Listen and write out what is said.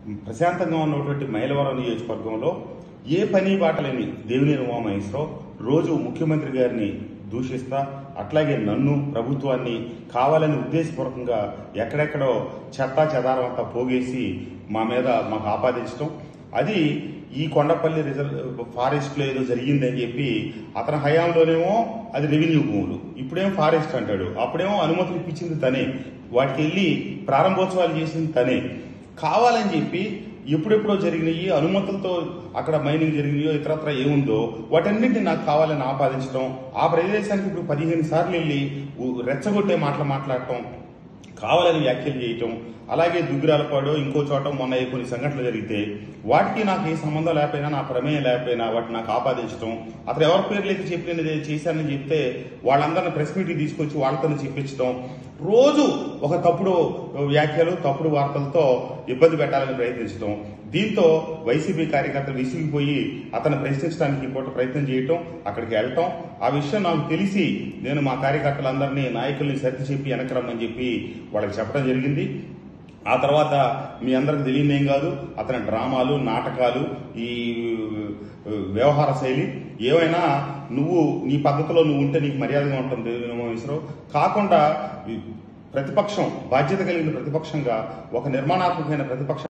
ప్రశాంతంగా ఉన్నటువంటి మైలవరం నియోజకవర్గంలో ఏ పని బాటలేని దేవినేని ఉమామహేశ్వరరావు రోజు ముఖ్యమంత్రి గారిని దూషిస్తా అట్లాగే నన్ను ప్రభుత్వాన్ని కావాలని ఉద్దేశపూర్వకంగా ఎక్కడెక్కడో చెత్తా చెదారం అంతా పోగేసి మా మీద మాకు ఆపాదించడం అది ఈ కొండపల్లి రిజర్వ్ ఫారెస్ట్ లో ఏదో జరిగిందని చెప్పి అతని హయాంలోనేమో అది రెవెన్యూ భూములు ఇప్పుడేమో ఫారెస్ట్ అంటాడు అప్పుడేమో అనుమతులు ఇప్పించింది తనే వాటికి వెళ్ళి ప్రారంభోత్సవాలు చేసింది తనే కావాలని చెప్పి ఎప్పుడెప్పుడో జరిగినాయి అనుమతులతో అక్కడ మైనింగ్ జరిగినాయో ఇతరత్ర ఏముందో వాటన్నింటినీ నాకు కావాలని ఆపాదించడం ఆ ప్రదేశానికి ఇప్పుడు పదిహేను సార్లు వెళ్ళి ఉ- రెచ్చగొట్టే మాటలు మాట్లాడటం కావాలని వ్యాఖ్యలు చేయటం అలాగే దుగ్గిరాలపాడు ఇంకో చోట మొన్న ఏ కొన్ని సంఘటనలు జరిగితే వాటికి నాకు ఏ సంబంధం లేకపోయినా నా ప్రమేయం లేకపోయినా వాటిని నాకు ఆపాదించడం అతను ఎవరి పేర్లు అయితే చెప్పినది చేశానని చెప్తే వాళ్ళందరిని ప్రెస్ మీట్కి తీసుకొచ్చి వాళ్ళతో చెప్పించడం రోజు ఒక తప్పుడు వ్యాఖ్యలు తప్పుడు వార్తలతో ఇబ్బంది పెట్టాలని ప్రయత్నించడం దీంతో వైసీపీ కార్యకర్తలు విసిగిపోయి అతను ప్రశ్నించడానికి పూట ప్రయత్నం చేయటం అక్కడికి వెళ్ళటం ఆ విషయం నాకు తెలిసి నేను మా కార్యకర్తలందరినీ నాయకుల్ని సర్ది చెప్పి వెనక్కి రమ్మని చెప్పి వాళ్ళకి చెప్పడం జరిగింది ఆ తర్వాత మీ అందరికి తెలియదేం కాదు అతని డ్రామాలు నాటకాలు ఈ ఆ, వ్యవహార శైలి ఏమైనా నువ్వు నీ పద్ధతిలో నువ్వు ఉంటే నీకు మర్యాదగా ఉంటుంది విశ్వరావు కాకుండా ఈ ప్రతిపక్షం బాధ్యత కలిగిన ప్రతిపక్షంగా ఒక నిర్మాణాత్మకమైన ప్రతిపక్షం